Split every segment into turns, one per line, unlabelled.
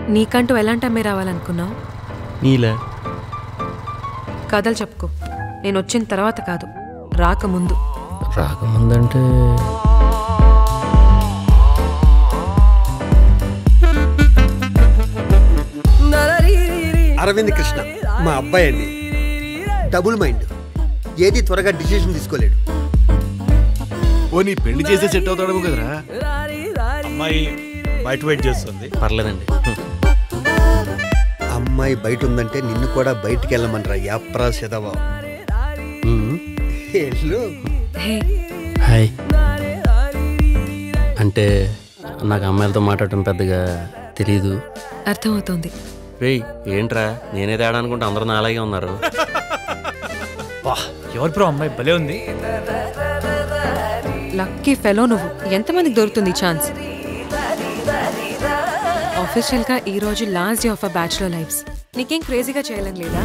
నీకంటూ ఎలాంటి అమ్మాయి రావాలనుకున్నావు
నీలా
కథలు చెప్పుకో నేను వచ్చిన తర్వాత కాదు రాకముందు
రాకముందంటే
అరవింద్ కృష్ణ మా అబ్బాయి అండి డబుల్ మైండ్ ఏది త్వరగా డిసిషన్ తీసుకోలేడు
ఓ నీ పెళ్లి చేసే సెట్ అవుతాడేమో కదరా అమ్మాయి బయట వెయిట్ చేస్తుంది
పర్లేదండి
అమ్మాయి బయట ఉందంటే నిన్ను కూడా బయటికి వెళ్ళమనరా యాప్రా సెదవా వెళ్ళు
హే
హాయ్ అంటే నాకు అమ్మాయిలతో మాట్లాడటం పెద్దగా తెలీదు
అర్థమవుతోంది
రేయ్ ఏంట్రా నేనే తేడా అనుకుంటే అందరూ నాలాగే ఉన్నారు
వాహ్ ఎవరు బ్రో అమ్మాయి భలే ఉంది
లక్కీ ఫెలో నువ్వు ఎంతమందికి దొరుకుతుంది ఈ ఛాన్స్ ఆఫీషియల్గా ఈ రోజు last day of a bachelor life's నీకేం క్రేజీగా చేయాలని లేదా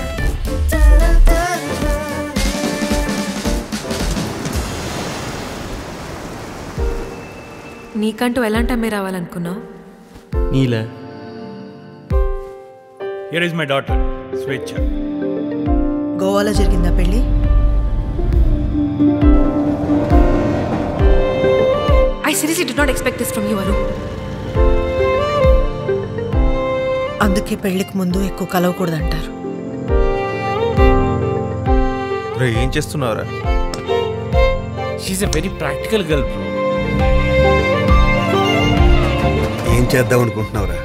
నీకంటూ ఎలాంటి అమ్మాయి రావాలనుకున్నావు
నీలా
here is my daughter Swecha
గోవాలో జరిగిందా పెళ్ళి
I seriously did not expect this from you అరు
అందుకే పెళ్లికి ముందు ఎక్కువ కలవకూడదంటారు
రే ఏం చేస్తున్నావురా
she's a very practical girl bro
ఏం చేద్దాం అనుకుంటున్నావురా